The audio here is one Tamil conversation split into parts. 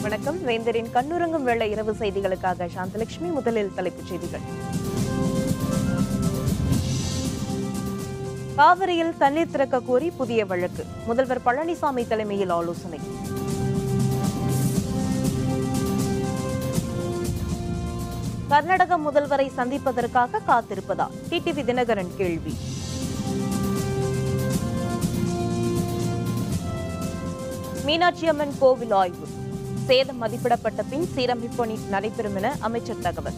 வணக்கம் வேந்தரின் கண்ணுறங்கும் வேளை இரவு செய்திகளுக்காக சாந்தலட்சுமி முதலில் தலைப்புச் செய்திகள் காவிரியில் தண்ணீர் திறக்க கோரி புதிய வழக்கு முதல்வர் பழனிசாமி தலைமையில் ஆலோசனை கர்நாடக முதல்வரை சந்திப்பதற்காக காத்திருப்பதா டிடிவி தினகரன் கேள்வி மீனாட்சி அம்மன் கோவில் ஆய்வு சேதம் மதிப்பிடப்பட்ட பின் சீரமைப்பு பணி நடைபெறும் என அமைச்சர் தகவல்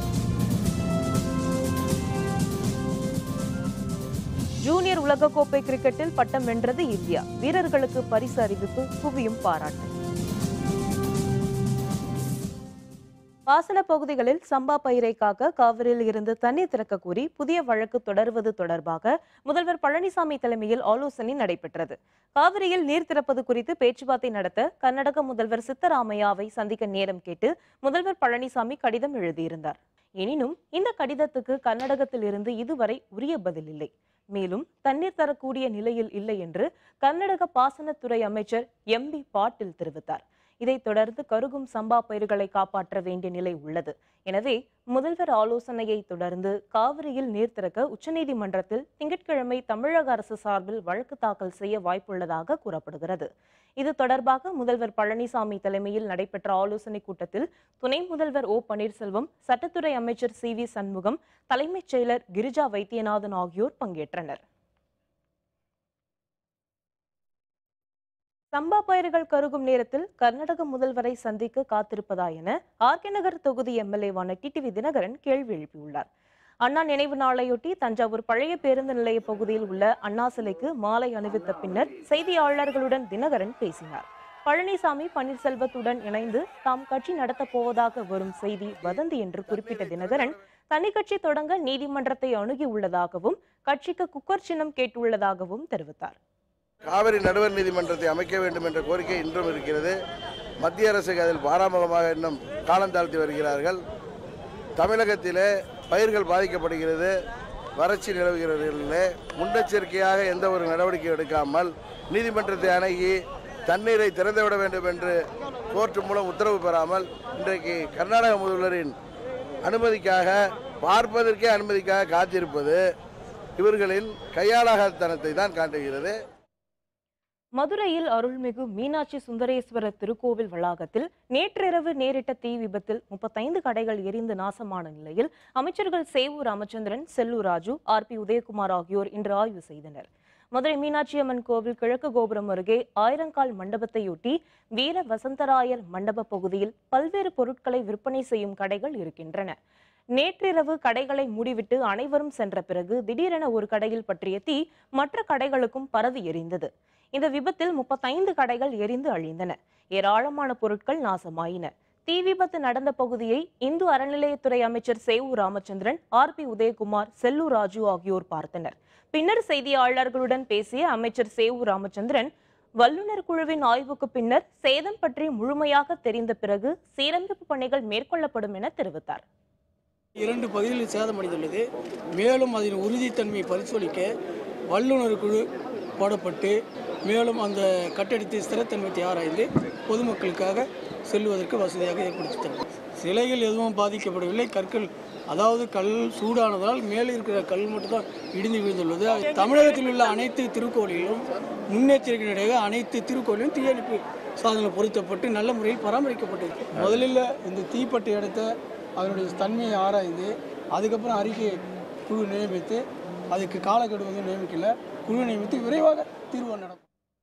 ஜூனியர் உலகக்கோப்பை கிரிக்கெட்டில் பட்டம் வென்றது இந்தியா வீரர்களுக்கு பரிசு அறிவிப்பு குவியும் பாராட்டு பாசன பகுதிகளில் சம்பா பயிரை காக்க காவிரியில் இருந்து தண்ணீர் திறக்க கூறி புதிய வழக்கு தொடர்வது தொடர்பாக முதல்வர் பழனிசாமி தலைமையில் ஆலோசனை நடைபெற்றது காவிரியில் நீர் திறப்பது குறித்து பேச்சுவார்த்தை நடத்த கர்நாடக முதல்வர் சித்தராமையாவை சந்திக்க நேரம் கேட்டு முதல்வர் பழனிசாமி கடிதம் எழுதியிருந்தார் எனினும் இந்த கடிதத்துக்கு கர்நாடகத்தில் இருந்து இதுவரை உரிய பதில் இல்லை மேலும் தண்ணீர் தரக்கூடிய நிலையில் இல்லை என்று கர்நாடக பாசனத்துறை அமைச்சர் எம் பி பாட்டில் தெரிவித்தார் இதைத் தொடர்ந்து கருகும் சம்பா பயிர்களை காப்பாற்ற வேண்டிய நிலை உள்ளது எனவே முதல்வர் ஆலோசனையை தொடர்ந்து காவிரியில் நீர் திறக்க உச்சநீதிமன்றத்தில் திங்கட்கிழமை தமிழக அரசு சார்பில் வழக்கு தாக்கல் செய்ய வாய்ப்புள்ளதாக கூறப்படுகிறது இது தொடர்பாக முதல்வர் பழனிசாமி தலைமையில் நடைபெற்ற ஆலோசனைக் கூட்டத்தில் துணை முதல்வர் ஓ பன்னீர்செல்வம் சட்டத்துறை அமைச்சர் சி வி சண்முகம் தலைமைச் செயலர் கிரிஜா வைத்தியநாதன் ஆகியோர் பங்கேற்றனர் சம்பா பயிர்கள் கருகும் நேரத்தில் கர்நாடக முதல்வரை சந்திக்க காத்திருப்பதா என ஆர்கே நகர் தொகுதி எம்எல்ஏவான டிடிவி தினகரன் கேள்வி எழுப்பியுள்ளார் அண்ணா நினைவு நாளையொட்டி தஞ்சாவூர் பழைய பேருந்து நிலைய பகுதியில் உள்ள அண்ணா சிலைக்கு மாலை அணிவித்த பின்னர் செய்தியாளர்களுடன் தினகரன் பேசினார் பழனிசாமி பன்னீர்செல்வத்துடன் இணைந்து தாம் கட்சி நடத்தப் போவதாக வரும் செய்தி வதந்தி என்று குறிப்பிட்ட தினகரன் தனி கட்சி தொடங்க நீதிமன்றத்தை அணுகியுள்ளதாகவும் கட்சிக்கு குக்கர் சின்னம் கேட்டுள்ளதாகவும் தெரிவித்தார் காவிரி நடுவர் நீதிமன்றத்தை அமைக்க வேண்டும் என்ற கோரிக்கை இன்றும் இருக்கிறது மத்திய அரசுக்கு அதில் பாராமுகமாக இன்னும் காலம் தாழ்த்தி வருகிறார்கள் தமிழகத்திலே பயிர்கள் பாதிக்கப்படுகிறது வறட்சி நிலவுகிறதிலே முன்னெச்சரிக்கையாக எந்த ஒரு நடவடிக்கை எடுக்காமல் நீதிமன்றத்தை அணுகி தண்ணீரை திறந்துவிட வேண்டும் என்று கோர்ட்டு மூலம் உத்தரவு பெறாமல் இன்றைக்கு கர்நாடக முதல்வரின் அனுமதிக்காக பார்ப்பதற்கே அனுமதிக்காக காத்திருப்பது இவர்களின் கையாளாகத்தனத்தை தான் காட்டுகிறது மதுரையில் அருள்மிகு மீனாட்சி சுந்தரேஸ்வரர் திருக்கோவில் வளாகத்தில் நேற்றிரவு நேரிட்ட தீ விபத்தில் முப்பத்தைந்து கடைகள் எரிந்து நாசமான நிலையில் அமைச்சர்கள் சேவூர் ராமச்சந்திரன் செல்லூர் ராஜு ஆர் பி உதயகுமார் ஆகியோர் இன்று ஆய்வு செய்தனர் மதுரை மீனாட்சி அம்மன் கோவில் கிழக்கு கோபுரம் அருகே ஆயிரங்கால் மண்டபத்தையொட்டி வீர வசந்தராயர் மண்டப பகுதியில் பல்வேறு பொருட்களை விற்பனை செய்யும் கடைகள் இருக்கின்றன நேற்றிரவு கடைகளை மூடிவிட்டு அனைவரும் சென்ற பிறகு திடீரென ஒரு கடையில் பற்றிய தீ மற்ற கடைகளுக்கும் பரவி எரிந்தது இந்த விபத்தில் முப்பத்தைந்து கடைகள் எரிந்து அழிந்தன ஏராளமான பொருட்கள் நாசமாயின தீ விபத்து நடந்த பகுதியை இந்து அறநிலையத்துறை அமைச்சர் சேவூர் ராமச்சந்திரன் ஆர் பி உதயகுமார் செல்லூர் ராஜு ஆகியோர் பார்த்தனர் பின்னர் செய்தியாளர்களுடன் பேசிய அமைச்சர் சேவூர் ராமச்சந்திரன் வல்லுநர் குழுவின் ஆய்வுக்கு பின்னர் சேதம் பற்றி முழுமையாக தெரிந்த பிறகு சீரமைப்பு பணிகள் மேற்கொள்ளப்படும் என தெரிவித்தார் இரண்டு பகுதிகளில் சேதமடைந்துள்ளது மேலும் அதன் உறுதித்தன்மையை பரிசோதிக்க வல்லுநர் குழு போடப்பட்டு மேலும் அந்த கட்டடத்தை ஸ்திரத்தன்மையை ஆராய்ந்து பொதுமக்களுக்காக செல்வதற்கு வசதியாக ஏற்படுத்தி தரும் சிலைகள் எதுவும் பாதிக்கப்படவில்லை கற்கள் அதாவது கல் சூடானதால் மேலே இருக்கிற கல் மட்டும்தான் இடிந்து விழுந்துள்ளது தமிழகத்தில் உள்ள அனைத்து திருக்கோயிலும் முன்னெச்சரிக்கை நடையாக அனைத்து திருக்கோயிலும் தீயணைப்பு சாதனம் பொருத்தப்பட்டு நல்ல முறையில் பராமரிக்கப்பட்டது முதலில் இந்த தீப்பட்ட இடத்த அதனுடைய தன்மையை ஆராய்ந்து அதுக்கப்புறம் அறிக்கை குழு நியமித்து அதுக்கு காலக்கெடு வந்து நியமிக்கல குழு நியமித்து விரைவாக தீர்வு நடக்கும்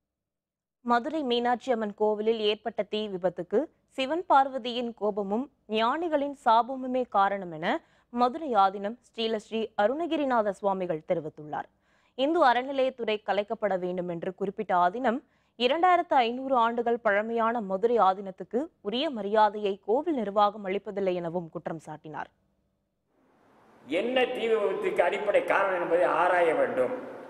மதுரை மீனாட்சி அம்மன் கோவிலில் ஏற்பட்ட தீ விபத்துக்கு சிவன் பார்வதியின் கோபமும் ஞானிகளின் சாபமுமே காரணம் என மதுரை ஆதீனம் ஸ்ரீலஸ்ரீ அருணகிரிநாத சுவாமிகள் தெரிவித்துள்ளார் இந்து அறநிலையத்துறை கலைக்கப்பட வேண்டும் என்று குறிப்பிட்ட ஆதீனம் இரண்டாயிரத்து ஐநூறு ஆண்டுகள் பழமையான மதுரை ஆதீனத்துக்கு உரிய மரியாதையை கோவில் நிர்வாகம் அளிப்பதில்லை எனவும் குற்றம் சாட்டினார் என்ன தீ விபத்துக்கு அடிப்படை காரணம் என்பதை ஆராய வேண்டும்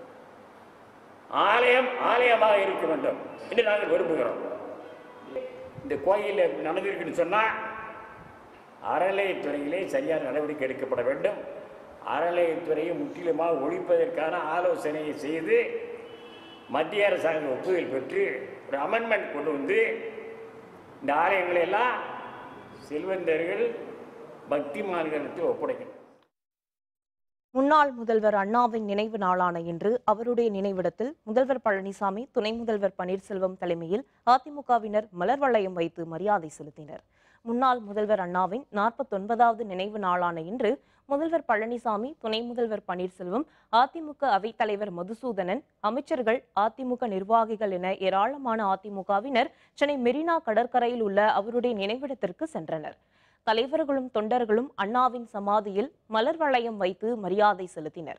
ஆலயம் ஆலயமாக இருக்க வேண்டும் என்று நாங்கள் விரும்புகிறோம் இந்த கோயிலில் நடந்திருக்குன்னு சொன்னால் அறநிலையத்துறையிலே சரியான நடவடிக்கை எடுக்கப்பட வேண்டும் அறநிலையத்துறையை முற்றிலுமாக ஒழிப்பதற்கான ஆலோசனையை செய்து மத்திய அரசாங்க ஒப்புதல் பெற்று ஒரு அமெண்ட்மெண்ட் கொண்டு வந்து இந்த ஆலயங்களை எல்லாம் செல்வந்தர்கள் பக்திமான்களுக்கு ஒப்படைக்கணும் முன்னாள் முதல்வர் அண்ணாவின் நினைவு நாளான இன்று அவருடைய நினைவிடத்தில் முதல்வர் பழனிசாமி துணை முதல்வர் பன்னீர்செல்வம் தலைமையில் அதிமுகவினர் மலர் வளையம் வைத்து மரியாதை செலுத்தினர் முன்னாள் முதல்வர் அண்ணாவின் நாற்பத்தொன்பதாவது நினைவு நாளான இன்று முதல்வர் பழனிசாமி துணை முதல்வர் பன்னீர்செல்வம் அதிமுக அவைத்தலைவர் மதுசூதனன் அமைச்சர்கள் அதிமுக நிர்வாகிகள் என ஏராளமான அதிமுகவினர் சென்னை மெரினா கடற்கரையில் உள்ள அவருடைய நினைவிடத்திற்கு சென்றனர் தலைவர்களும் தொண்டர்களும் அண்ணாவின் சமாதியில் மலர் வளையம் வைத்து மரியாதை செலுத்தினர்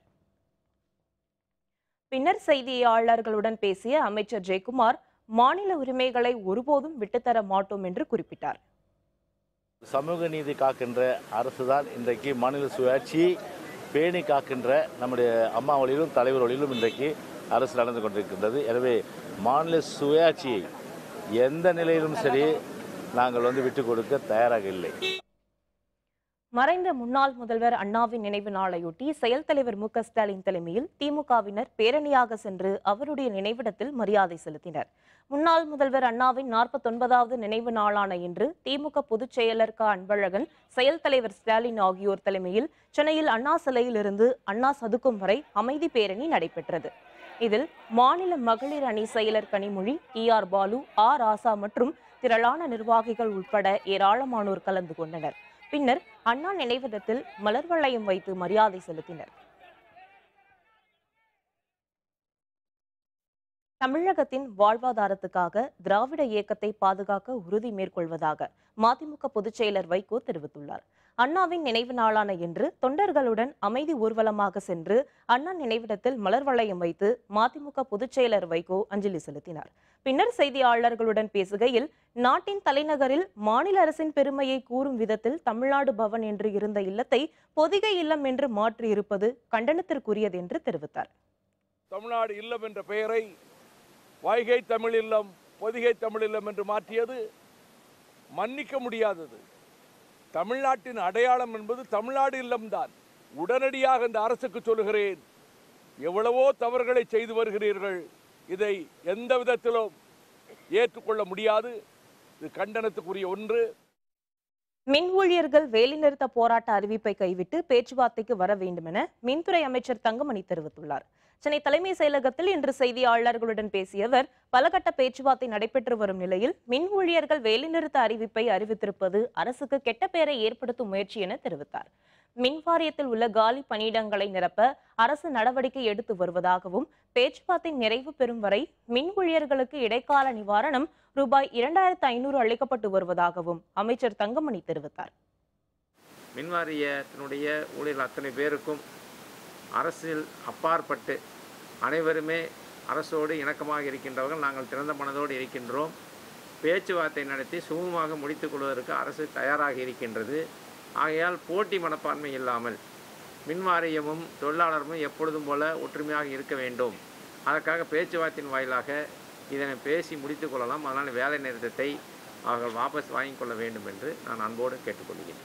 பின்னர் செய்தியாளர்களுடன் பேசிய அமைச்சர் ஜெயக்குமார் மாநில உரிமைகளை ஒருபோதும் விட்டுத்தர மாட்டோம் என்று குறிப்பிட்டார் சமூக நீதி காக்கின்ற அரசு தான் இன்றைக்கு மாநில சுயாட்சியை பேணி காக்கின்ற நம்முடைய அம்மா வழியிலும் தலைவர் வழியிலும் இன்றைக்கு அரசு நடந்து கொண்டிருக்கின்றது எனவே மாநில சுயாட்சியை எந்த நிலையிலும் சரி நாங்கள் வந்து விட்டுக் கொடுக்க தயாராக இல்லை மறைந்த முன்னாள் முதல்வர் அண்ணாவின் நினைவு நாளையொட்டி செயல் தலைவர் மு க ஸ்டாலின் தலைமையில் திமுகவினர் பேரணியாக சென்று அவருடைய நினைவிடத்தில் மரியாதை செலுத்தினர் முன்னாள் முதல்வர் அண்ணாவின் நாற்பத்தொன்பதாவது நினைவு நாளான இன்று திமுக பொதுச் செயலர் க அன்பழகன் செயல் தலைவர் ஸ்டாலின் ஆகியோர் தலைமையில் சென்னையில் அண்ணா சிலையிலிருந்து அண்ணா சதுக்கம் வரை அமைதி பேரணி நடைபெற்றது இதில் மாநில மகளிர் அணி செயலர் Kanimozhi T R Baalu A Raja மற்றும் திரளான நிர்வாகிகள் உட்பட ஏராளமானோர் கலந்து கொண்டனர் பின்னர் அண்ணா நினைவிடத்தில் மலர் வளையம் வைத்து மரியாதை செலுத்தினர் தமிழகத்தின் வாழ்வாதாரத்துக்காக திராவிட இயக்கத்தை பாதுகாக்க உறுதி மேற்கொள்வதாக மதிமுக பொதுச் செயலர் வைகோ தெரிவித்துள்ளார் அண்ணாவின் நினைவு நாளான இன்று தொண்டர்களுடன் அமைதி ஊர்வலமாக சென்று அண்ணா நினைவிடத்தில் மலர் வளையம் வைத்து மதிமுக பொதுச் செயலர் வைகோ அஞ்சலி செலுத்தினார் பின்னர் செய்தியாளர்களுடன் பேசுகையில் நாட்டின் தலைநகரில் மாநில அரசின் பெருமையை கூறும் விதத்தில் தமிழ்நாடு பவன் என்று இருந்த இல்லத்தை பொதிகை இல்லம் என்று மாற்றியிருப்பது கண்டனத்திற்குரியது என்று தெரிவித்தார் தமிழ்நாடு இல்லம் என்ற பெயரை வைகை தமிழ் இல்லம் பொதிகை தமிழ் இல்லம் என்று மாற்றியது மன்னிக்க முடியாதது தமிழ்நாட்டின் அடையாளம் என்பது தமிழ்நாடு இல்லம்தான் உடனடியாக இந்த அரசுக்கு சொல்கிறேன் எவ்வளவோ தவறுகளை செய்து வருகிறீர்கள் இதை எந்த விதத்திலும் ஏற்றுக்கொள்ள முடியாது இது கண்டனத்துக்குரிய ஒன்று மின் ஊழியர்கள் வேலைநிறுத்த போராட்ட அறிவிப்பை கைவிட்டு பேச்சுவார்த்தைக்கு வர வேண்டும் என மின்துறை அமைச்சர் தங்கமணி தெரிவித்துள்ளார் சென்னை தலைமை செயலகத்தில் இன்று செய்தியாளர்களுடன் பேசிய அவர் பலகட்ட பேச்சுவார்த்தை நடைபெற்று வரும் நிலையில் மின் ஊழியர்கள் வேலைநிறுத்த அறிவிப்பை அறிவித்திருப்பது அரசுக்கு கெட்ட பெயரை ஏற்படுத்தும் முயற்சி என தெரிவித்தார் மின் வாரியத்தில் உள்ள காலி பணியிடங்களை நிரப்ப அரசு நடவடிக்கை எடுத்து வருவதாகவும் பேச்சுவார்த்தை நிறைவு பெறும் வரை மின் ஊழியர்களுக்கு இடைக்கால நிவாரணம் ரூபாய் இரண்டாயிரத்து ஐநூறு அளிக்கப்பட்டு வருவதாகவும் அமைச்சர் தங்கமணி தெரிவித்தார் மின்வாரியத்தினுடைய ஊழியர்கள் அத்தனை பேருக்கும் அரசில் அப்பாற்பட்டு அனைவருமே அரசோடு இணக்கமாக இருக்கின்றவர்கள் நாங்கள் திறந்த மனதோடு இருக்கின்றோம் பேச்சுவார்த்தை நடத்தி சுமூகமாக முடித்துக் கொள்வதற்கு அரசு தயாராக இருக்கின்றது ஆகையால் போட்டி மனப்பான்மை இல்லாமல் மின்வாரியமும் தொழிலாளரும் எப்பொழுதும் போல ஒற்றுமையாக இருக்க வேண்டும் அதற்காக பேச்சுவார்த்தையின் வாயிலாக இதனை பேசி முடித்துக் கொள்ளலாம் அதனால் வேலை நிறுத்தத்தை அவர்கள் வாபஸ் வாங்கிக் கொள்ள வேண்டும் என்று நான் அன்போடு கேட்டுக்கொள்கிறேன்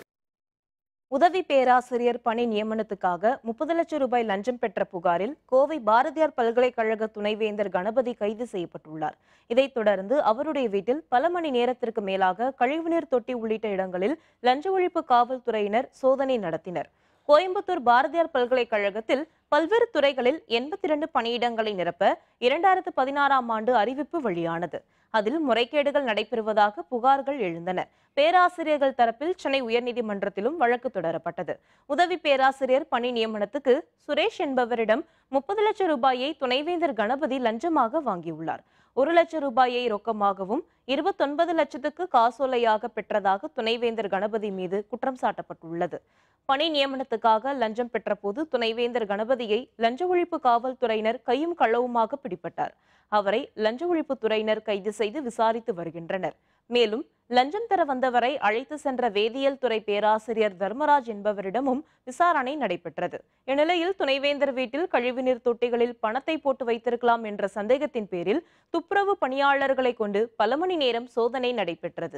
உதவி பேராசிரியர் பணி நியமனத்துக்காக முப்பது லட்சம் ரூபாய் லஞ்சம் பெற்ற புகாரில் கோவை பாரதியார் பல்கலைக்கழக துணைவேந்தர் கணபதி கைது செய்யப்பட்டுள்ளார் இதைத் தொடர்ந்து அவருடைய வீட்டில் பல மணி நேரத்திற்கு மேலாக கழிவுநீர் தொட்டி உள்ளிட்ட இடங்களில் லஞ்ச ஒழிப்பு காவல்துறையினர் சோதனை நடத்தினர் கோயம்புத்தூர் பாரதியார் பல்கலைக்கழகத்தில் பல்வேறு துறைகளில் எண்பத்தி இரண்டு பணியிடங்களை நிரப்ப இரண்டாயிரத்து பதினாறாம் ஆண்டு அறிவிப்பு வெளியானது அதில் முறைகேடுகள் நடைபெறுவதாக புகார்கள் எழுந்தன பேராசிரியர்கள் தரப்பில் சென்னை உயர்நீதிமன்றத்திலும் வழக்கு தொடரப்பட்டது உதவி பேராசிரியர் பணி நியமனத்துக்கு சுரேஷ் என்பவரிடம் முப்பது லட்சம் ரூபாயை துணைவேந்தர் கணபதி லஞ்சமாக வாங்கியுள்ளார் ஒரு லட்சம் ரூபாயை ரொக்கமாகவும் இருபத்தொன்பது லட்சத்துக்கு காசோலையாக பெற்றதாக துணைவேந்தர் கணபதி மீது குற்றம் சாட்டப்பட்டுள்ளது பணி நியமனத்துக்காக லஞ்சம் பெற்றபோது துணைவேந்தர் கணபதியை லஞ்ச ஒழிப்பு காவல்துறையினர் கையும் களவுமாக பிடிபட்டார் அவரை லஞ்ச ஒழிப்பு துறையினர் கைது செய்து விசாரித்து வருகின்றனர் மேலும் லஞ்சம் தர வந்தவரை அழைத்து சென்ற வேதியியல் துறை பேராசிரியர் தர்மராஜ் என்பவரிடமும் விசாரணை நடைபெற்றது இந்நிலையில் துணைவேந்தர் வீட்டில் கழிவுநீர் தொட்டிகளில் பணத்தை போட்டு வைத்திருக்கலாம் என்ற சந்தேகத்தின் பேரில் துப்புரவு பணியாளர்களை கொண்டு பல மணி நேரம் சோதனை நடைபெற்றது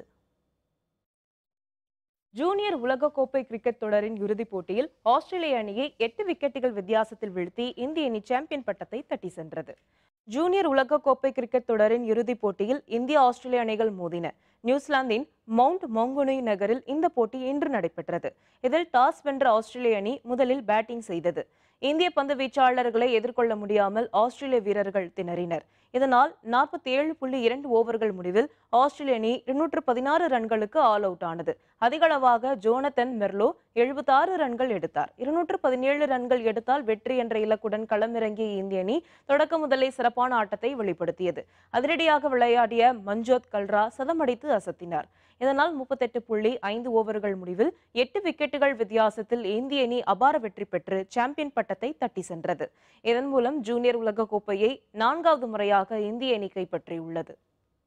ஜூனியர் உலகக்கோப்பை கிரிக்கெட் தொடரின் இறுதிப் போட்டியில் ஆஸ்திரேலிய அணியை எட்டு விக்கெட்டுகள் வித்தியாசத்தில் வீழ்த்தி இந்திய அணி சாம்பியன் பட்டத்தை தட்டி சென்றது ஜூனியர் உலகக்கோப்பை கிரிக்கெட் தொடரின் இறுதிப் போட்டியில் இந்திய ஆஸ்திரேலிய அணிகள் மோதின நியூசிலாந்தின் மவுண்ட் மோங்குனி நகரில் இந்த போட்டி இன்று நடைபெற்றது இதில் டாஸ் வென்ற ஆஸ்திரேலிய அணி முதலில் பேட்டிங் செய்தது இந்திய பந்து வீச்சாளர்களை எதிர்கொள்ள முடியாமல் ஆஸ்திரேலிய வீரர்கள் திணறினர் இதனால் நாற்பத்தி ஏழு புள்ளி இரண்டு ஓவர்கள் முடிவில் ஆஸ்திரேலிய அணி இருநூற்று பதினாறு ரன்களுக்கு ஆல் அவுட் ஆனது அதிகளவாக ஜோனத்தன் மெர்லோ எழுபத்தாறு ரன்கள் எடுத்தார் இருநூற்று பதினேழு ரன்கள் எடுத்தால் வெற்றி என்ற இலக்குடன் களமிறங்கிய இந்திய அணி தொடக்க முதலே சிறப்பான ஆட்டத்தை வெளிப்படுத்தியது அதிரடியாக விளையாடிய மஞ்சோத் கல்ரா சதமடித்து அசத்தினார் இதனால் முப்பத்தெட்டு புள்ளி ஐந்து ஓவர்கள் முடிவில் எட்டு விக்கெட்டுகள் வித்தியாசத்தில் இந்திய அணி அபார வெற்றி பெற்று சாம்பியன் பட்டத்தை தட்டி சென்றது இதன் மூலம் ஜூனியர் உலக கோப்பையை நான்காவது முறையாக இந்திய அணி கைப்பற்றியுள்ளது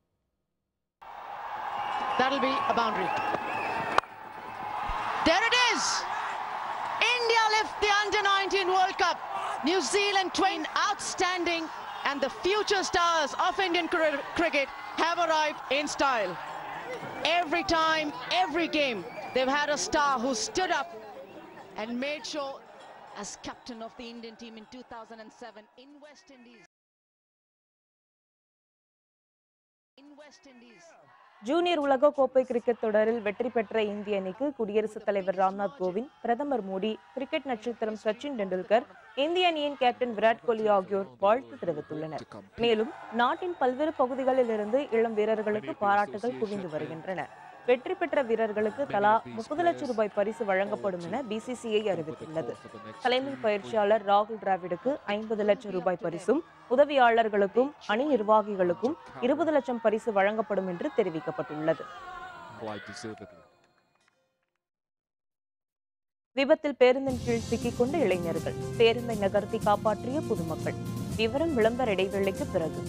That'll be a boundary. There it is! India lift the under 19 World Cup. New Zealand twin outstanding, and the future stars of Indian cri- cricket have arrived in style. Every time, every game, they've had a star who stood up and made sure, as captain of the Indian team in 2007 in West Indies. In West Indies. Junior உலக கோப்பை கிரிக்கெட் தொடரில் வெற்றி பெற்ற இந்திய அணிக்கு குடியரசுத் தலைவர் ராம்நாத் கோவிந்த் பிரதமர் மோடி கிரிக்கெட் நட்சத்திரம் சச்சின் டெண்டுல்கர் இந்திய அணியின் கேப்டன் விராட் கோலி ஆகியோர் வாழ்த்து தெரிவித்துள்ளனர் மேலும் நாட்டின் பல்வேறு பகுதிகளில் இருந்து இளம் வீரர்களுக்கு பாராட்டுகள் குவிந்து வருகின்றன வெற்றி பெற்ற வீரர்களுக்கு தலா முப்பது லட்சம் ரூபாய் பரிசு வழங்கப்படும் என பிசிசிஐ அறிவித்துள்ளது தலைமை பயிற்சியாளர் ராகுல் டிராவிடுக்கு ஐம்பது லட்சம் ரூபாய் பரிசும் உதவியாளர்களுக்கும் அணி நிர்வாகிகளுக்கும் இருபது லட்சம் பரிசு வழங்கப்படும் என்று தெரிவிக்கப்பட்டுள்ளது quite deservedly. விபத்தில் பேருந்தின் கீழ் சிக்கிக் கொண்ட இளைஞர்கள் பேருந்தை நகர்த்தி காப்பாற்றிய பொதுமக்கள் விவரம் விளம்பர இடைவேளைக்கு பிறகு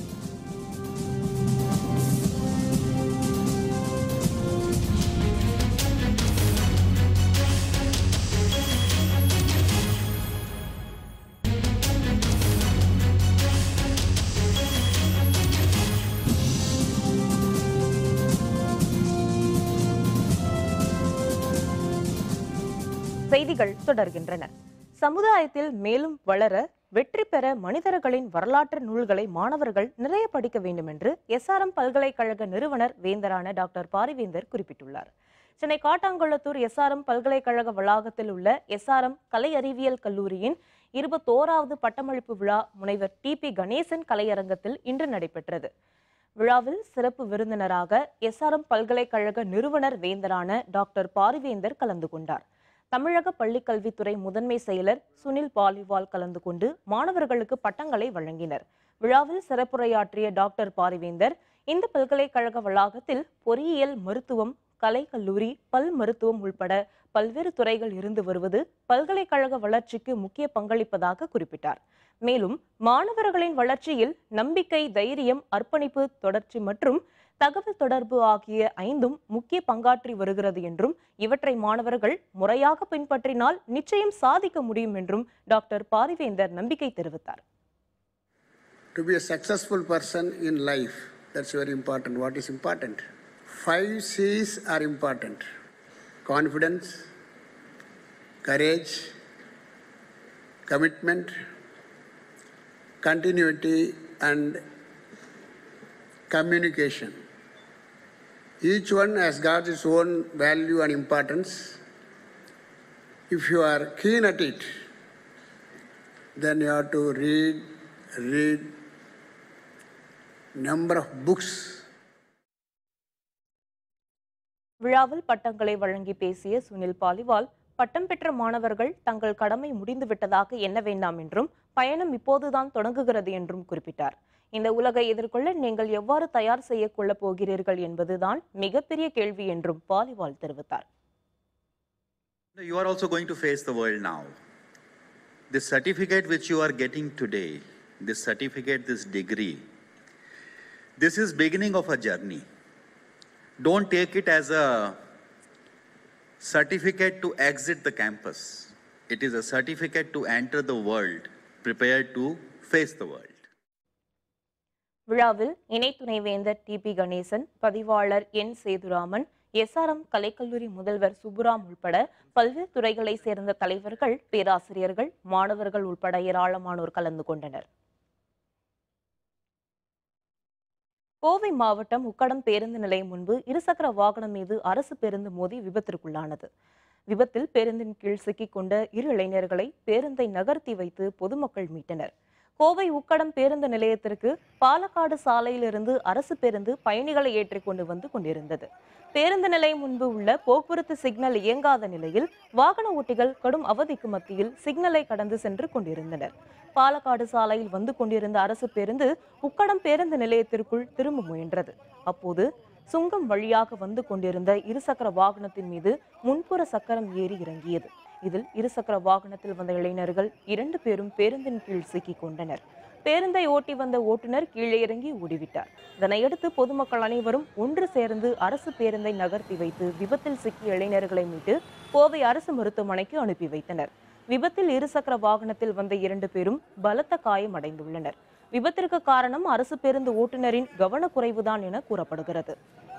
செய்திகள் தொடர்கின்றன சமுதாயத்தில் மேலும் வளர வெற்றி பெற மனிதர்களின் வரலாற்று நூல்களை மாணவர்கள் நிறைய படிக்க வேண்டும் என்று எஸ்ஆர்எம் பல்கலைக்கழக நிறுவனர் வேந்தரான டாக்டர் பாரிவேந்தர் குறிப்பிட்டுள்ளார் சென்னை காட்டாங்குளத்தூர் எஸ்ஆர்எம் பல்கலைக்கழக வளாகத்தில் உள்ள எஸ்ஆர்எம் கலை அறிவியல் கல்லூரியின் இருபத்தோராவது பட்டமளிப்பு விழா முனைவர் டி பி கணேசன் கலையரங்கத்தில் இன்று நடைபெற்றது விழாவில் சிறப்பு விருந்தினராக எஸ்ஆர்எம் பல்கலைக்கழக நிறுவனர் வேந்தரான டாக்டர் பாரிவேந்தர் கலந்து கொண்டார் தமிழக பள்ளிக்கல்வித்துறை முதன்மை செயலர் சுனில் பாலிவால் கலந்து கொண்டு மாணவர்களுக்கு பட்டங்களை வழங்கினர் விழாவில் சிறப்புரையாற்றிய டாக்டர் பாரிவேந்தர் இந்த பல்கலைக்கழக வளாகத்தில் பொறியியல் மருத்துவம் கலை கல்லூரி பல் மருத்துவம் உள்பட பல்வேறு துறைகள் இருந்து வருவது பல்கலைக்கழக வளர்ச்சிக்கு முக்கிய பங்களிப்பதாக குறிப்பிட்டார் மேலும் மாணவர்களின் வளர்ச்சியில் நம்பிக்கை தைரியம் அர்ப்பணிப்பு தொடர்ச்சி மற்றும் தகவல் தொடர்பு ஆகிய ஐந்தும் முக்கிய பங்காற்றி வருகிறது என்றும் இவற்றை மாணவர்கள் முறையாக பின்பற்றினால் நிச்சயம் சாதிக்க முடியும் என்றும் டாக்டர் பாரிவேந்தர் நம்பிக்கை தெரிவித்தார் To be a successful person in life, that's very important. What is important? Five C's are important confidence, courage, commitment, continuity, and communication. Each one has got its own value and importance. If you are keen at it, then you have to read, read number of books விழாவில் பட்டங்களை வழங்கி பேசிய சுனில் பாலிவால் பட்டம் பெற்ற மாணவர்கள் தங்கள் கடமை முடிந்துவிட்டதாக எண்ண வேண்டாம் என்றும் பயணம் இப்போதுதான் தொடங்குகிறது என்றும் குறிப்பிட்டார் இந்த உலகை எதிர்கொள்ள நீங்கள் எவ்வாறு தயார் செய்ய கொள்ளப் போகிறீர்கள் என்பதுதான் மிகப்பெரிய கேள்வி என்றும் பாலிவால் தெரிவித்தார் No, You are also going to face the world now. This certificate which you are getting today, this certificate, this degree, this is beginning of a journey. Don't take it as a certificate to exit the campus. It is a certificate to enter the world, prepared to face the world. விழாவில் இணை துணைவேந்தர் டி பி கணேசன் பதிவாளர் என் சேதுராமன் எஸ்ஆர்எம் கலைக்கல்லூரி முதல்வர் சுப்புராம் உள்பட பல்வேறு துறைகளை சேர்ந்த தலைவர்கள் பேராசிரியர்கள் மாணவர்கள் உள்பட ஏராளமானோர் கலந்து கொண்டனர் கோவை மாவட்டம் உக்கடம் பேருந்து நிலையம் முன்பு இருசக்கர வாகனம் மீது அரசு பேருந்து மோதி விபத்திற்குள்ளானது விபத்தில் பேருந்தின் கீழ் சிக்கிக் கொண்ட இரு இளைஞர்களை பேருந்தை நகர்த்தி வைத்து பொதுமக்கள் மீட்டனர் கோவை உக்கடம் பேருந்து நிலையத்திற்கு பாலக்காடு சாலையிலிருந்து அரசு பேருந்து பயணிகளை ஏற்றிக் கொண்டு வந்து கொண்டிருந்தது பேருந்து நிலையம் முன்பு உள்ள போக்குவரத்து சிக்னல் இயங்காத நிலையில் வாகன ஓட்டிகள் கடும் அவதிக்கு மத்தியில் சிக்னலை கடந்து சென்று கொண்டிருந்தனர் பாலக்காடு சாலையில் வந்து கொண்டிருந்த அரசு பேருந்து உக்கடம் பேருந்து நிலையத்திற்குள் திரும்ப முயன்றது அப்போது சுங்கம் வழியாக வந்து கொண்டிருந்த இருசக்கர வாகனத்தின் மீது முன்புற சக்கரம் ஏறி இறங்கியது இதில் இருசக்கர வாகனத்தில் வந்த இளைஞர்கள் இரண்டு பேரும் பேருந்தின் கீழ் சிக்கிக் கொண்டனர் பேருந்தை ஓட்டி வந்த ஓட்டுநர் கீழே இறங்கி ஓடிவிட்டார் இதனையடுத்து பொதுமக்கள் அனைவரும் ஒன்று சேர்ந்து அரசு பேருந்தை நகர்த்தி வைத்து விபத்தில் சிக்கிய இளைஞர்களை மீட்டு கோவை அரசு மருத்துவமனைக்கு அனுப்பி வைத்தனர் விபத்தில் இருசக்கர வாகனத்தில் வந்த இரண்டு பேரும் பலத்த காயம் அடைந்துள்ளனர் விபத்திற்கு காரணம் அரசு பேருந்து ஓட்டுநரின் கவனக்குறைவுதான் என கூறப்படுகிறது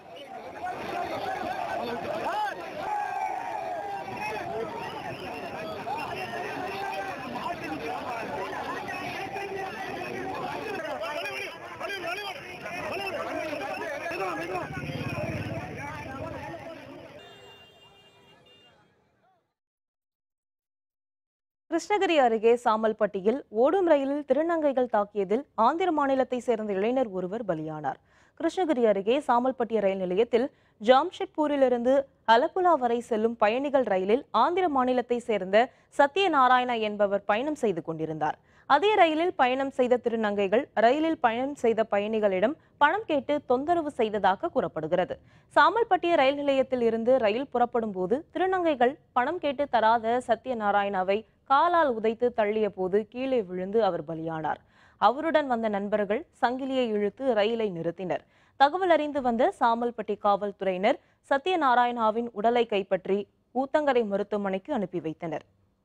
கிருஷ்ணகிரி அருகே சாமல்பட்டியில் ஓடும் ரயிலில் திருநங்கைகள் தாக்கியதில் ஆந்திர மாநிலத்தை சேர்ந்த இளைஞர் ஒருவர் பலியானார் கிருஷ்ணகிரி அருகே சாமல்பட்டி ரயில் நிலையத்தில் ஜாம்ஷெட்பூரிலிருந்து அலப்புலா வரை செல்லும் பயணிகள் ரயிலில் ஆந்திர மாநிலத்தை சேர்ந்த சத்யநாராயணா என்பவர் பயணம் செய்து கொண்டிருந்தார் அதே ரயிலில் பயணம் செய்த திருநங்கைகள் ரயிலில் பயணம் செய்த பயணிகளிடம் பணம் கேட்டு தொந்தரவு செய்ததாக கூறப்படுகிறது சாமல்பட்டி ரயில் நிலையத்தில் இருந்து ரயில் புறப்படும் போது திருநங்கைகள் பணம் கேட்டு தராத சத்யநாராயணாவை காலால் உதைத்து தள்ளிய போது கீழே விழுந்து அவர் பலியானார் அவருடன் வந்த நண்பர்கள் சங்கிலியை இழுத்து ரயிலை நிறுத்தினர் தகவல் அறிந்து வந்த சாமல்பட்டி காவல்துறையினர் சத்யநாராயணாவின் உடலை கைப்பற்றி ஊத்தங்கரை மருத்துவமனைக்கு அனுப்பி வைத்தனர்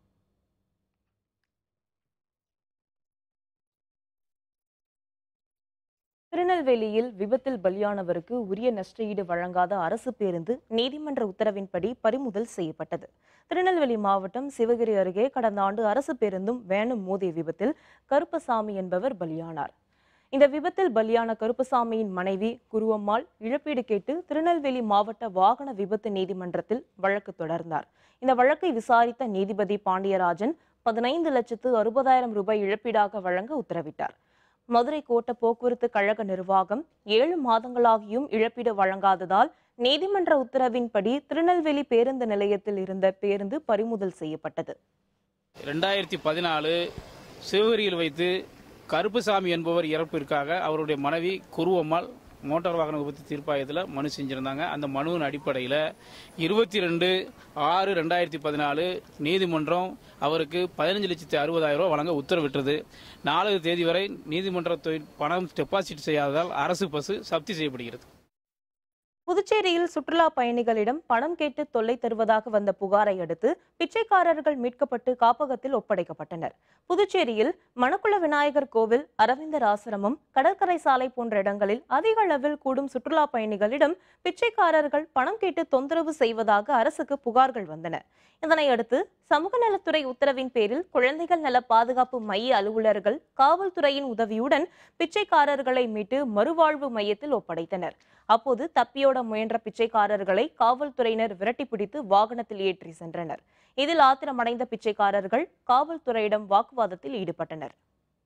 திருநெல்வேலியில் விபத்தில் பலியானவருக்கு உரிய நஷ்டஈடு வழங்காத அரசு பேருந்து நீதிமன்ற உத்தரவின்படி பறிமுதல் செய்யப்பட்டது திருநெல்வேலி மாவட்டம் சிவகிரி அருகே கடந்த ஆண்டு அரசு பேருந்தும் வேனும் மோதிய விபத்தில் கருப்பசாமி என்பவர் பலியானார் இந்த விபத்தில் பலியான கருப்பசாமியின் மனைவி குருவம்மாள் இழப்பீடு கேட்டு திருநெல்வேலி மாவட்ட வாகன விபத்து நீதிமன்றத்தில் வழக்கு தொடர்ந்தார் இந்த வழக்கை விசாரித்த நீதிபதி பாண்டியராஜன் பதினைந்து லட்சத்து அறுபதாயிரம் ரூபாய் இழப்பீடாக வழங்க உத்தரவிட்டார் மதுரை கோட்ட போக்குவரத்து கழக நிர்வாகம் ஏழு மாதங்களாகியும் இழப்பீடு வழங்காததால் நீதிமன்ற உத்தரவின்படி திருநெல்வேலி பேருந்து நிலையத்தில் இருந்த பேருந்து பறிமுதல் செய்யப்பட்டது ரெண்டாயிரத்தி பதினாலு சிவகிரியில் வைத்து கருப்புசாமி என்பவர் இறப்பிற்காக அவருடைய மனைவி குருவம்மாள் மோட்டார் வாகன விபத்து தீர்ப்பாயத்தில் மனு செஞ்சுருந்தாங்க அந்த மனுவின் அடிப்படையில் இருபத்தி ரெண்டு ஆறு ரெண்டாயிரத்தி பதினாலு நீதிமன்றம் அவருக்கு பதினஞ்சு லட்சத்தி அறுபதாயிரம் ரூபாய் வழங்க உத்தரவிட்டது நாலு தேதி வரை நீதிமன்றத்தில் பணம் டெபாசிட் செய்யாததால் அரசு பசு சப்தி செய்யப்படுகிறது புதுச்சேரியில் சுற்றுலா பயணிகளிடம் பணம் கேட்டு தொல்லை தருவதாக வந்த புகாரை அடுத்து பிச்சைக்காரர்கள் மீட்கப்பட்டு காப்பகத்தில் ஒப்படைக்கப்பட்டனர் புதுச்சேரியில் மணக்குள விநாயகர் கோவில் அரவிந்தர் ஆசிரமம் கடற்கரை சாலை போன்ற இடங்களில் அதிக அளவில் கூடும் சுற்றுலா பயணிகளிடம் பிச்சைக்காரர்கள் பணம் கேட்டு தொந்தரவு செய்வதாக அரசுக்கு புகார்கள் வந்தன இதனையடுத்து சமூக நலத்துறை உத்தரவின் பேரில் குழந்தைகள் நல பாதுகாப்பு மைய அலுவலர்கள் காவல்துறையின் உதவியுடன் பிச்சைக்காரர்களை மீட்டு மறுவாழ்வு மையத்தில் ஒப்படைத்தனர் அப்போது தப்பியோட முயன்ற பிச்சைக்காரர்களை காவல்துறையினர் விரட்டி பிடித்து வாகனத்தில் ஏற்றி சென்றனர் இதில் ஆத்திரமடைந்த பிச்சைக்காரர்கள் காவல்துறையிடம் வாக்குவாதத்தில் ஈடுபட்டனர்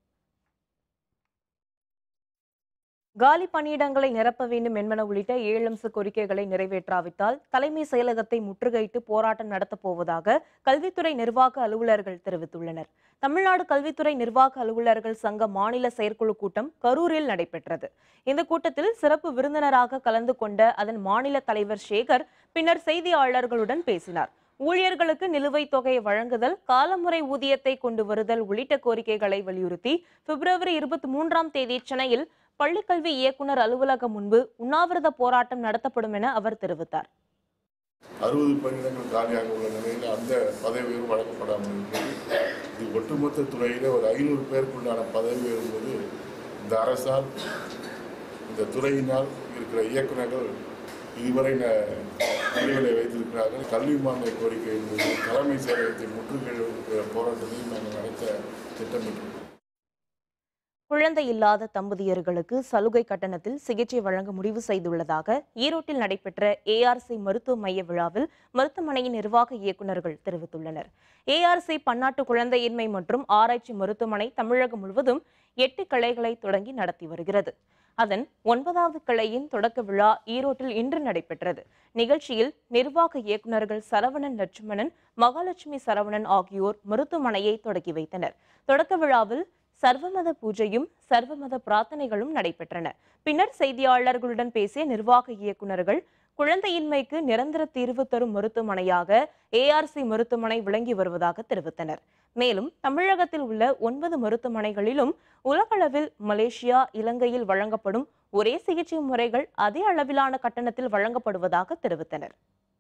காலி பணியிடங்களை நிரப்ப வேண்டும் என்பன உள்ளிட்ட ஏழு அம்ச கோரிக்கைகளை நிறைவேற்றாவிட்டால் தலைமை செயலகத்தை முற்றுகையிட்டு போராட்டம் நடத்தப் போவதாக கல்வித்துறை நிர்வாக அலுவலர்கள் தெரிவித்துள்ளனர் தமிழ்நாடு கல்வித்துறை நிர்வாக அலுவலர்கள் சங்க மாநில செயற்குழு கூட்டம் கரூரில் நடைபெற்றது இந்த கூட்டத்தில் சிறப்பு விருந்தினராக கலந்து கொண்ட அதன் மாநில தலைவர் சேகர் பின்னர் செய்தியாளர்களுடன் பேசினார் ஊழியர்களுக்கு நிலுவைத் தொகையை வழங்குதல் காலமுறை ஊதியத்தை கொண்டு வருதல் உள்ளிட்ட கோரிக்கைகளை வலியுறுத்தி பிப்ரவரி இருபத்தி மூன்றாம் தேதி சென்னையில் பள்ளிக்கல்வி இயக்குனர் அலுவலகம் முன்பு உண்ணாவிரத போராட்டம் நடத்தப்படும் என அவர் தெரிவித்தார் அறுபது பணியிடங்கள் காலியாக உள்ள நிலையில் அந்த பதவி உயர்வு வழங்கப்படாமல் இருக்கிறது இது ஒட்டுமொத்த துறையில் ஒரு ஐநூறு பேருக்குண்டான பதவி உயர்வு என்பது இந்த அரசால் இந்த துறையினால் இருக்கிற இயக்குநர்கள் இதுவரை நிலைகளை வைத்திருக்கிறார்கள் கல்வி மாநில கோரிக்கை என்பது தலைமை செயலகத்தை முற்றுகையிடும் போராட்டத்தையும் நாங்கள் நடத்த திட்டமிட்டிருக்கிறோம் குழந்தை இல்லாத தம்பதியர்களுக்கு சலுகை கட்டணத்தில் சிகிச்சை வழங்க முடிவு செய்துள்ளதாக ஈரோட்டில் நடைபெற்ற ஏஆர்சி மருத்துவ மைய விழாவில் மருத்துவமனையின் நிர்வாக இயக்குநர்கள் தெரிவித்துள்ளனர் ஏஆர்சி பன்னாட்டு குழந்தையின்மை மற்றும் ஆராய்ச்சி மருத்துவமனை தமிழகம் முழுவதும் எட்டு கிளைகளை தொடங்கி நடத்தி வருகிறது அதன் ஒன்பதாவது கிளையின் தொடக்க விழா ஈரோட்டில் இன்று நடைபெற்றது நிகழ்ச்சியில் நிர்வாக இயக்குநர்கள் சரவணன் லட்சுமணன் மகாலட்சுமி சரவணன் ஆகியோர் மருத்துவமனையை தொடங்கி வைத்தனர் தொடக்க விழாவில் சர்வமத பூஜையும் சர்வமத பிரார்த்தனைகளும் நடைபெற்றன பின்னர் செய்தியாளர்களுடன் பேசிய நிர்வாக இயக்குநர்கள் குழந்தையின்மைக்கு நிரந்தர தீர்வு தரும் மருத்துவமனையாக ஏஆர்சி மருத்துவமனை விளங்கி வருவதாக தெரிவித்தனர் மேலும் தமிழகத்தில் உள்ள ஒன்பது மருத்துவமனைகளிலும் உலகளவில் மலேசியா இலங்கையில் வழங்கப்படும் ஒரே சிகிச்சை முறைகள் அதே அளவிலான கட்டணத்தில் வழங்கப்படுவதாக தெரிவித்தனர்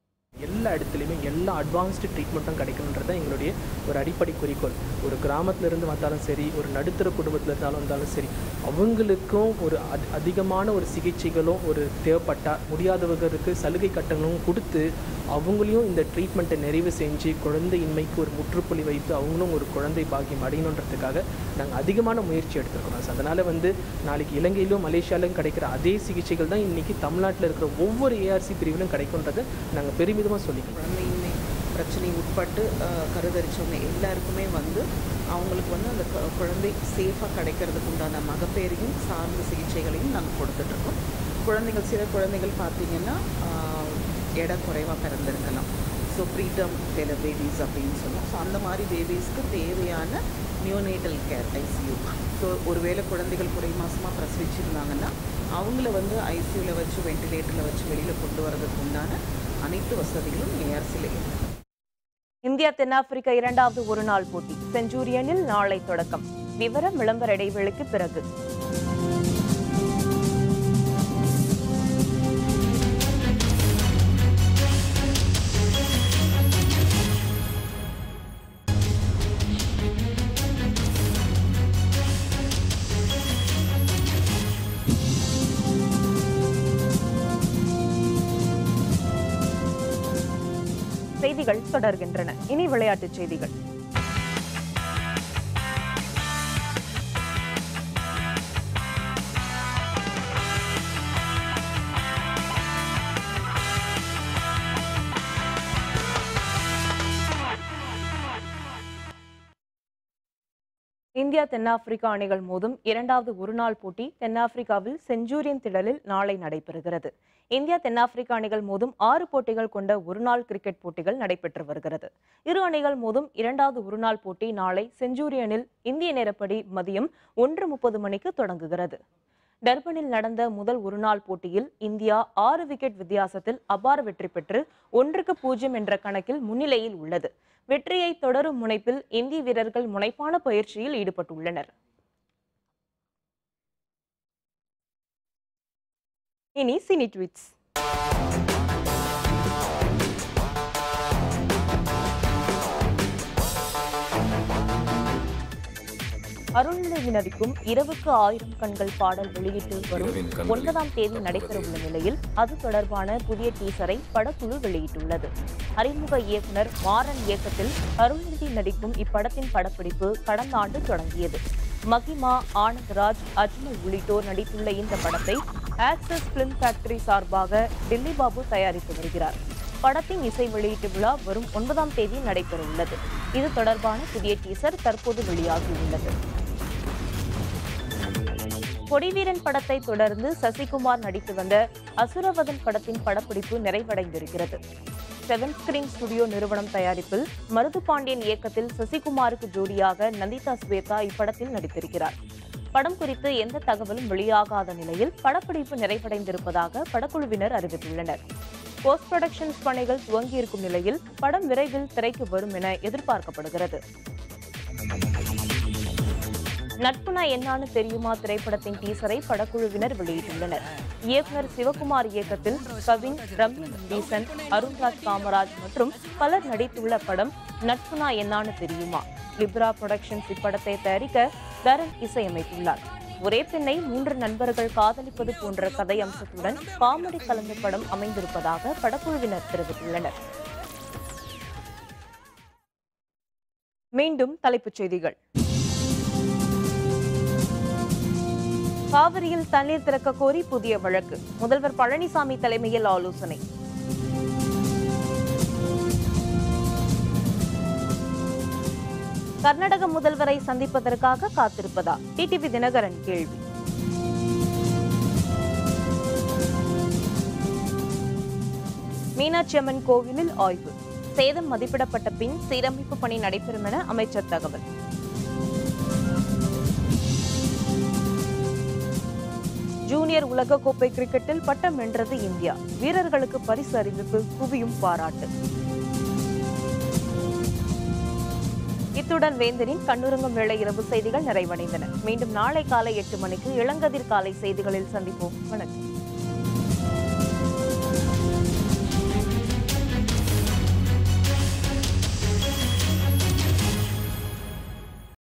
எல்லா இடத்துலையுமே எல்லா அட்வான்ஸ்டு ட்ரீட்மெண்ட்டும் கிடைக்கணுன்றது தான் எங்களுடைய ஒரு அடிப்படை குறிக்கோள் ஒரு கிராமத்துல இருந்து வந்தாலும் சரி ஒரு நடுத்தர குடும்பத்தில் இருந்தாலும் வந்தாலும் சரி அவங்களுக்கும் ஒரு அதி- அதிகமான ஒரு சிகிச்சைகளும் ஒரு தேவைப்பட்டால் முடியாதவர்களுக்கு சலுகை கட்டணங்களும் கொடுத்து அவங்களையும் இந்த ட்ரீட்மெண்ட்டை நிறைவு செஞ்சு குழந்தையின்மைக்கு ஒரு முற்றுப்புள்ளி வைத்து அவங்களும் ஒரு குழந்தை பாக்கியம் அடையணுன்றதுக்காக நாங்கள் அதிகமான முயற்சி எடுத்திருக்கிறோம் ஸோ அதனால் வந்து நாளைக்கு இலங்கையிலும் மலேசியாவிலும் கிடைக்கிற அதே சிகிச்சைகள் தான் இன்றைக்கி தமிழ்நாட்டில் இருக்கிற ஒவ்வொரு ஏஆர்சி பிரிவிலும் கிடைக்குன்றதை நாங்கள் பெருமிதமாக சொல்லிக்கிறோம் குழந்தையின்மை பிரச்சனை உட்பட்டு அஹ், கருதரிச்சவங்க எல்லாருக்குமே வந்து அவங்களுக்கு வந்து அந்த கு- குழந்தை சேஃபாக கிடைக்கிறதுக்கு உண்டான மகப்பேறையும் சார்ந்த சிகிச்சைகளையும் நாங்கள் கொடுத்துட்ருக்கோம் குழந்தைகள் சில குழந்தைகள் பார்த்தீங்கன்னா ஆஹ், எடை குறைவாக பிறந்திருக்கலாம் ஸோ ப்ரீடம் டெலர் பேபிஸ் அப்படின்னு சொல்லுவோம் ஸோ அந்த மாதிரி பேபிஸ்க்கு தேவையான நியோனேட்டல் கேர் ஐசியூ ஸோ ஒருவேளை குழந்தைகள் குறை மாசமாக பிரசவிச்சிருந்தாங்கன்னா அவங்கள வந்து ஐசியூவில் வச்சு வெண்டிலேட்டரில் வச்சு வெளியில் கொண்டு வரதுக்கு உண்டான அனைத்து வசதிகளும் ஏஆர்சியில் இருக்குது இந்தியா தென்னாப்பிரிக்கா இரண்டாவது ஒருநாள் போட்டி செஞ்சூரியனில் நாளை தொடக்கம் விவரம் விளம்பர இடைவேளைக்கு பிறகு செய்திகள் தொடர்கின்றன இனி விளையாட்டுச் செய்திகள் இந்தியா தென்னாப்பிரிக்கா அணிகள் மோதும் இரண்டாவது ஒருநாள் போட்டி தென்னாப்பிரிக்காவில் செஞ்சூரியன் திடலில் நாளை நடைபெறுகிறது இந்தியா தென்னாப்பிரிக்கா அணிகள் மோதும் ஆறு போட்டிகள் கொண்ட ஒருநாள் கிரிக்கெட் போட்டிகள் நடைபெற்று வருகிறது இரு அணிகள் மோதும் இரண்டாவது ஒருநாள் போட்டி நாளை செஞ்சூரியனில் இந்திய நேரப்படி மதியம் ஒன்று முப்பது மணிக்கு தொடங்குகிறது டர்பனில் நடந்த முதல் ஒருநாள் போட்டியில் இந்தியா ஆறு விக்கெட் வித்தியாசத்தில் அபார வெற்றி பெற்று ஒன்றுக்கு பூஜ்ஜியம் என்ற கணக்கில் முன்னிலையில் உள்ளது வெற்றியை தொடரும் முனைப்பில் இந்திய வீரர்கள் முனைப்பான பயிற்சியில் ஈடுபட்டுள்ளனர் இனி சினி ட்வீட்ஸ் அருள்நிதி நடிக்கும் இரவுக்கு ஆயிரம் கண்கள் பாடல் வெளியிட்டு வரும் இரவின் கண்களில் ஒன்பதாம் தேதி நடைபெறவுள்ள நிலையில் அது தொடர்பான புதிய டீசரை படக்குழு வெளியிட்டுள்ளது அறிமுக இயக்குனர் மாறன் இயக்கத்தில் அருள்நிதி நடிக்கும் இப்படத்தின் படப்பிடிப்பு கடந்த ஆண்டு தொடங்கியது மகிமா ஆனந்த்ராஜ் அஜ்மல் உள்ளிட்டோர் நடித்துள்ள இந்த படத்தை ஆக்சஸ் பிலிம் ஃபேக்டரி சார்பாக டில்லி பாபு தயாரித்து வருகிறார் படத்தின் இசை வெளியீட்டு விழா வரும் ஒன்பதாம் தேதி நடைபெறவுள்ளது இது தொடர்பான புதிய டீசர் தற்போது வெளியாகியுள்ளது கொடிவீரன் படத்தை தொடர்ந்து சசிகுமார் நடித்து வந்த அசுரவதன் படத்தின் படப்பிடிப்பு நிறைவடைந்திருக்கிறது செவன் ஸ்கிரீன் ஸ்டுடியோ நிறுவனம் தயாரிப்பில் மருது பாண்டியன் இயக்கத்தில் சசிகுமாருக்கு ஜோடியாக நந்திதா ஸ்வேதா இப்படத்தில் நடித்திருக்கிறார் படம் குறித்து எந்த தகவலும் வெளியாகாத நிலையில் படப்பிடிப்பு நிறைவடைந்திருப்பதாக படக்குழுவினர் அறிவித்துள்ளனர் போஸ்ட் ப்ரொடக்ஷன்ஸ் பணிகள் துவங்கியிருக்கும் நிலையில் படம் விரைவில் திரைக்கு வரும் என எதிர்பார்க்கப்படுகிறது நட்புனா என்னான்னு தெரியுமா திரைப்படத்தின் டீசரை படக்குழுவினர் வெளியிட்டுள்ளனர் இயக்குனர் சிவகுமார் இயக்கத்தில் கவின் ரம்யா டீசன் அருண்ராஜ் காமராஜ் மற்றும் பலர் நடித்துள்ள படம் நட்புனா என்னான்னு தெரியுமா லிப்ரா புரொடக்ஷன்ஸ் இப்படத்தை தயாரிக்க தரன் இசையமைத்துள்ளார் ஒரே பெண்ணை மூன்று நண்பர்கள் காதலிப்பது போன்ற கதை அம்சத்துடன் காமெடி கலந்த படம் அமைந்திருப்பதாக படக்குழுவினர் தெரிவித்துள்ளனர் மீண்டும் தலைப்புச் செய்திகள் காவிரியில் தண்ணீர் திறக்க கோரி புதிய வழக்கு முதல்வர் பழனிசாமி தலைமையில் ஆலோசனை கர்நாடக முதல்வரை சந்திப்பதற்காக காத்திருப்பதா டிடிவி தினகரன் கேள்வி மீனாட்சி அம்மன் கோவிலில் ஆய்வு சேதம் மதிப்பிடப்பட்ட பின் சீரமைப்பு பணி நடைபெறும் என அமைச்சர் தகவல் ஜூனியர் உலகக்கோப்பை கிரிக்கெட்டில் பட்டம் வென்றது இந்தியா வீரர்களுக்கு பரிசு அறிவிப்பு குவியும் பாராட்டு இத்துடன் வேந்தனின் கண்ணுறங்கும் வேளை இரவு செய்திகள் நிறைவடைந்தன மீண்டும் நாளை காலை எட்டு மணிக்கு இளங்கதிர் காலை செய்திகளில் சந்திப்போம் வணக்கம்